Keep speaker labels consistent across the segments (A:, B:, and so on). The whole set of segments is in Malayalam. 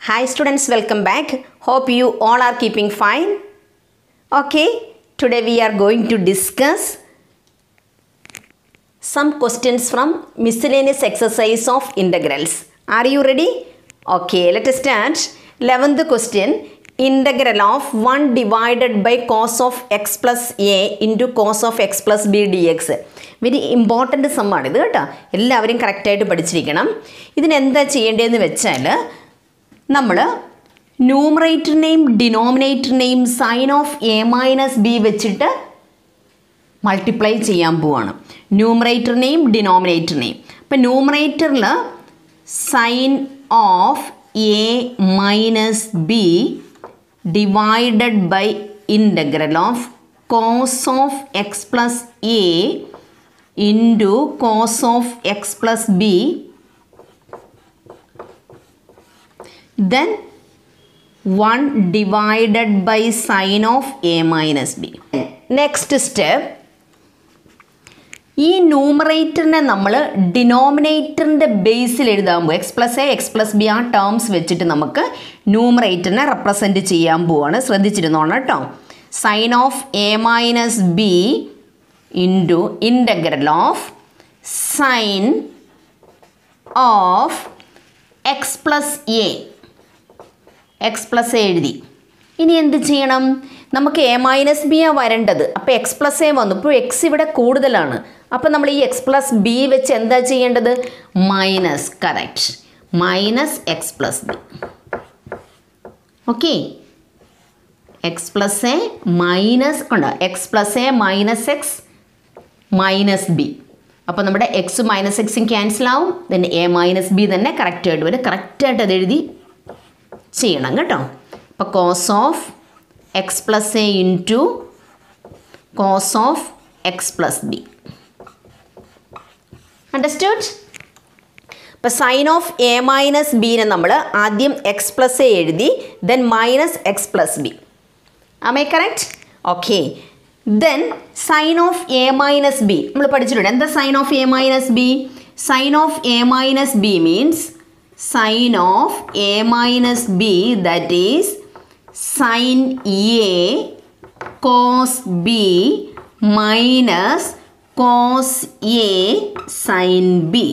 A: Hi students, welcome back. Hope you all are keeping fine. Okay, today we are going to discuss some questions from miscellaneous exercise of integrals. Are you ready? Okay, let us start. 11th question. Integral of 1 divided by cos of x plus a into cos of x plus b dx. Very important സമ്മാണ് ഇത് കേട്ടോ എല്ലാവരും കറക്റ്റായിട്ട് പഠിച്ചിരിക്കണം ഇതിനെന്താ ചെയ്യേണ്ടതെന്ന് വെച്ചാൽ നമ്മൾ ന്യൂമറേറ്ററിനെയും ഡിനോമിനേറ്ററിനെയും sine of A minus B വെച്ചിട്ട് മൾട്ടിപ്ലൈ ചെയ്യാൻ പോവാണ് ന്യൂമറേറ്ററിനെയും ഡിനോമിനേറ്ററിനെയും അപ്പം ന്യൂമറേറ്ററിൽ sine of A minus B divided by integral of cos of X plus A into cos of X plus B then 1 divided by sine of a minus b. Next step ഈ ന്യൂമറേറ്ററിനെ നമ്മൾ ഡിനോമിനേറ്ററിൻ്റെ ബേസിൽ എഴുതാൻ പോകും X plus A X plus B ആ ടേംസ് വെച്ചിട്ട് നമുക്ക് ന്യൂമറേറ്ററിനെ റെപ്രസെൻറ്റ് ചെയ്യാൻ പോവാണ് ശ്രദ്ധിച്ചിരുന്നോണം കേട്ടോ sine of A minus B into integral of sine of X plus A X plus A എഴുതി ഇനി എന്ത് ചെയ്യണം നമുക്ക് എ മൈനസ് ബി ആ വരേണ്ടത് അപ്പോൾ എക്സ് പ്ലസ് എ വന്നു ഇപ്പോൾ എക്സ് ഇവിടെ കൂടുതലാണ് അപ്പോൾ നമ്മൾ ഈ എക്സ് പ്ലസ് ബി വെച്ച് എന്താ ചെയ്യേണ്ടത് minus correct minus X plus B okay X plus A minus ഉണ്ടോ X plus A minus X minus B അപ്പോൾ നമ്മുടെ എക്സ് മൈനസ് എക്സും ക്യാൻസൽ ആവും ദെൻ എ മൈനസ് ബി തന്നെ കറക്റ്റായിട്ട് വരും കറക്റ്റായിട്ട് അത് എഴുതി ചെയ്യണം കേട്ടോ അപ്പോൾ cos of X plus A into cos of X plus B understood അപ്പോൾ സൈൻ ഓഫ് എ മൈനസ് ബീനെ നമ്മൾ ആദ്യം എക്സ് പ്ലസ് എ എഴുതി then minus X plus B ആമേ correct okay then sine of A minus B നമ്മൾ പഠിച്ചിട്ടുണ്ട് എന്താ sine of A minus B sine of A minus B means sine of A minus B that is sine A cos B minus cos A sine B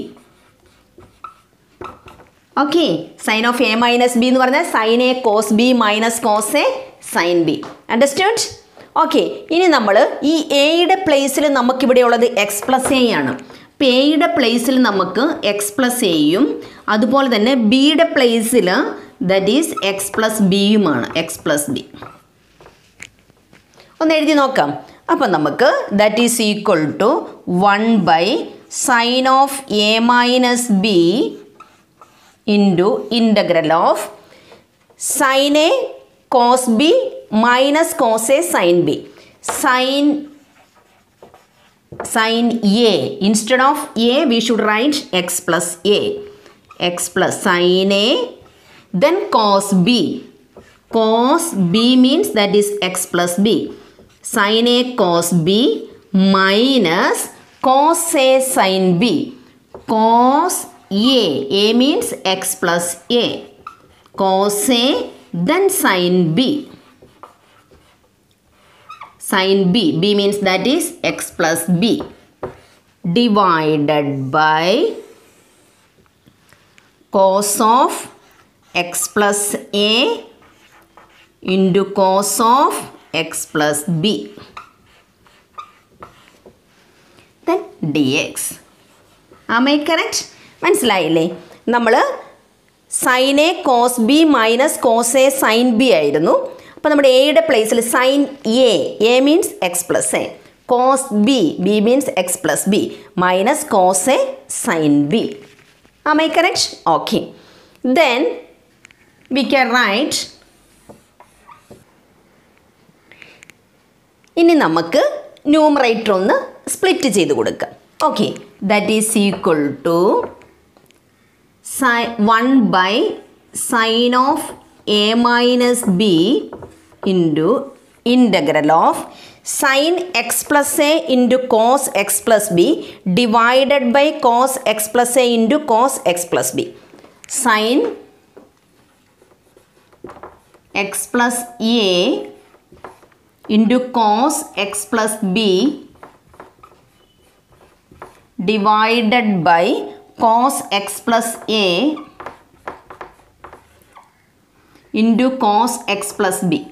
A: okay sine of A minus B എന്ന് പറഞ്ഞാൽ sine A cos B minus cos A sine B understand okay ഇനി നമ്മൾ ഈ എയുടെ പ്ലേസിൽ നമുക്കിവിടെ ഉള്ളത് എക്സ് പ്ലസ് എ ആണ് അപ്പോൾ എയുടെ പ്ലേസിൽ നമുക്ക് എക്സ് പ്ലസ് എയും അതുപോലെ തന്നെ ബിയുടെ പ്ലേസിൽ ദറ്റ് ഈസ് എക്സ് പ്ലസ് ബിയുമാണ് എക്സ് പ്ലസ് ബി ഒന്ന് എഴുതി നോക്കാം അപ്പം നമുക്ക് that is equal to one by sine of A minus B into integral of sine A cos B minus cos A sine B sine sine A instead of A we should write X plus A X plus sine A then cos B cos B means that is X plus B sine A cos B minus cos A sine B cos A A means X plus A cos A then sin b sin b b means that is x plus b divided by cos of x plus a into cos of x plus b then dx am i correct മനസ്സിലായില്ലേ നമ്മൾ sine A cos B minus cos A sine B ആയിരുന്നു അപ്പോൾ നമ്മുടെ എയുടെ പ്ലേസിൽ sine A A means X plus A cos B B means X plus B minus cos A sine B am I correct okay then we can write ഇനി നമുക്ക് ന്യൂമറേറ്റർ ഒന്ന് സ്പ്ലിറ്റ് ചെയ്ത് കൊടുക്കാം okay that is equal to സൈ one by sine of A minus B into integral of sine X plus A into cos X plus B divided by cos X plus A into cos X plus B sine x plus a into cos x plus b divided by cos x plus a into cos x plus b.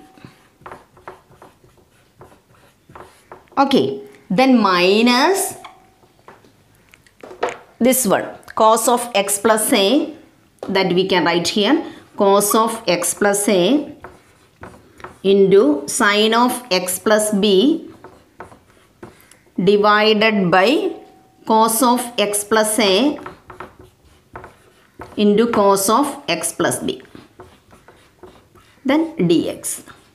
A: Okay, then minus this one cos of x plus a that we can write here cos of x plus a into sine of x plus b divided by cos of x plus a into cos of x plus b then dx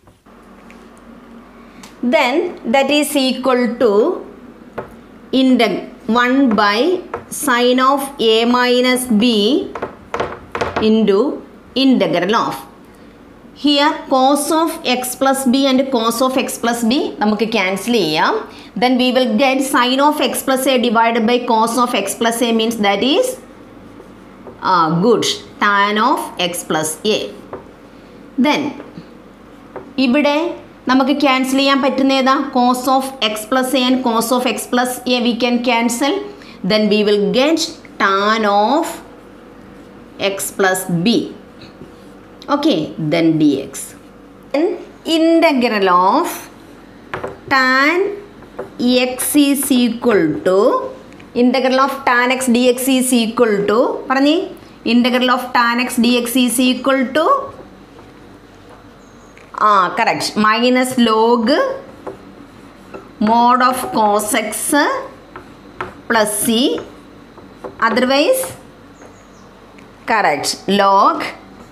A: then that is equal to integ 1 by sine of a minus b into integral of here cos of X plus b and cos of X plus b നമുക്ക് ക്യാൻസൽ ചെയ്യാം then we will get sine of X plus a divided by cos of X plus a means that is good tan of X plus a then ഇവിടെ നമുക്ക് ക്യാൻസൽ ചെയ്യാൻ പറ്റുന്ന ഏതാ cos of X plus a and cos of X plus a we can cancel then we will get tan of X plus b okay then dx then integral of tan x is equal to integral of tan x dx is equal to പറഞ്ഞേ integral of tan x dx is equal to ആ correct minus log mod of cos X plus c otherwise correct log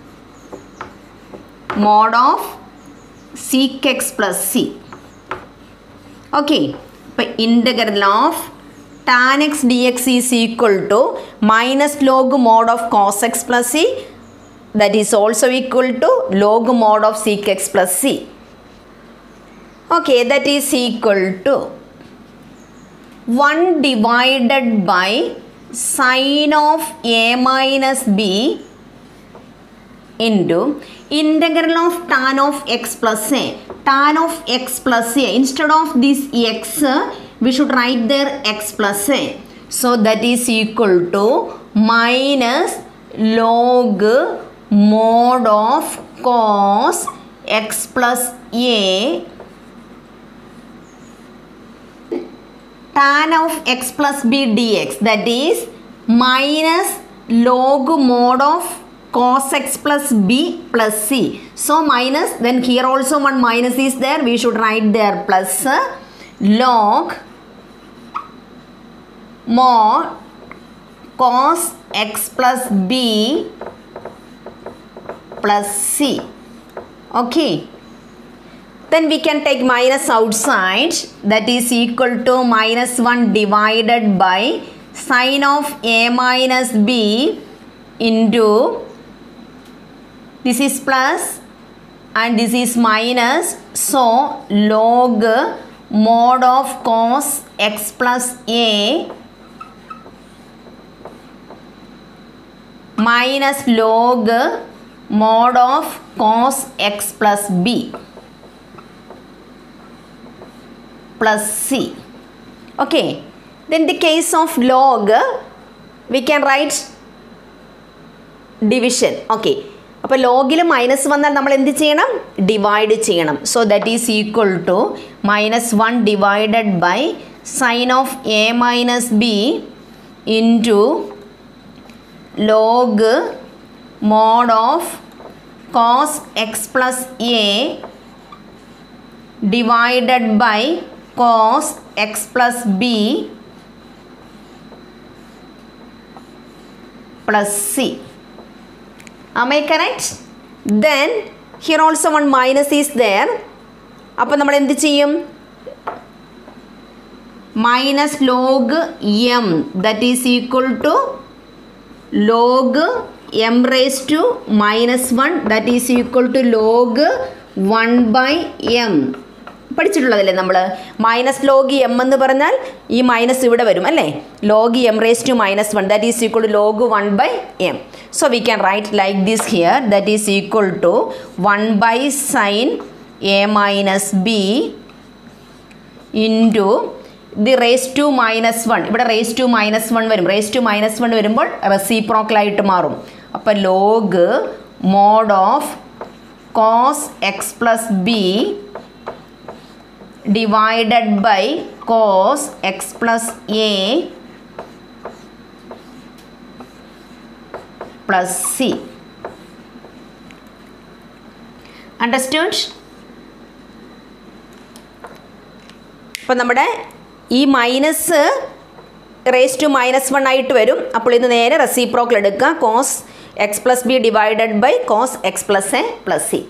A: mod of sec x plus c. Okay, but integral of tan x dx is equal to minus log mod of cos x plus c that is also equal to log mod of sec x plus c. Okay, that is equal to 1 divided by sine of a minus b into integral of tan of x plus a tan of x plus a instead of this x we should write there x plus a so that is equal to minus log mod of cos x plus a tan of x plus b dx that is minus log mod of cos x plus b plus c. So minus then here also one minus is there we should write there plus uh, log mod cos x plus b plus c. Okay. Then we can take minus outside that is equal to minus 1 divided by sine of a minus b into this is plus and this is minus so log mod of cos x plus a minus log mod of cos x plus b plus c okay then the case of log we can write division okay അപ്പോൾ ലോഗിൽ മൈനസ് വന്നാൽ നമ്മൾ എന്ത് ചെയ്യണം ഡിവൈഡ് ചെയ്യണം so that is equal to minus one divided by sine of A minus B into log mod of cos X plus a divided by cos X plus b plus c am I correct then here also one minus is there അപ്പോൾ നമ്മൾ എന്ത് ചെയ്യും minus log m that is equal to log m raise to minus one that is equal to log one by m പഠിച്ചിട്ടുള്ളതല്ലേ നമ്മൾ മൈനസ് ലോഗ് എം എന്ന് പറഞ്ഞാൽ ഈ മൈനസ് ഇവിടെ വരും അല്ലേ log m raise to minus one that is equal to log one by m so we can write like this here that is equal to one by sine a minus B into the raise to minus one ഇവിടെ റേസ് ടു മൈനസ് വൺ വരും റേസ് ടു മൈനസ് വൺ വരുമ്പോൾ റെസിപ്രോക്കലായിട്ട് മാറും അപ്പോൾ log mod of cos X plus b divided by cos x plus a plus c. Understood? അപ്പം നമ്മുടെ ഈ minus raise to minus one ആയിട്ട് വരും അപ്പോൾ ഇത് നേരെ റെസിപ്രോക്കൽ എടുക്കുക cos X plus B divided by cos X plus a plus c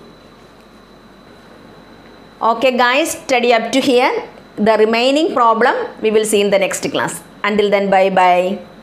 A: Okay guys, study up to here. The remaining problem we will see in the next class. Until then, bye bye.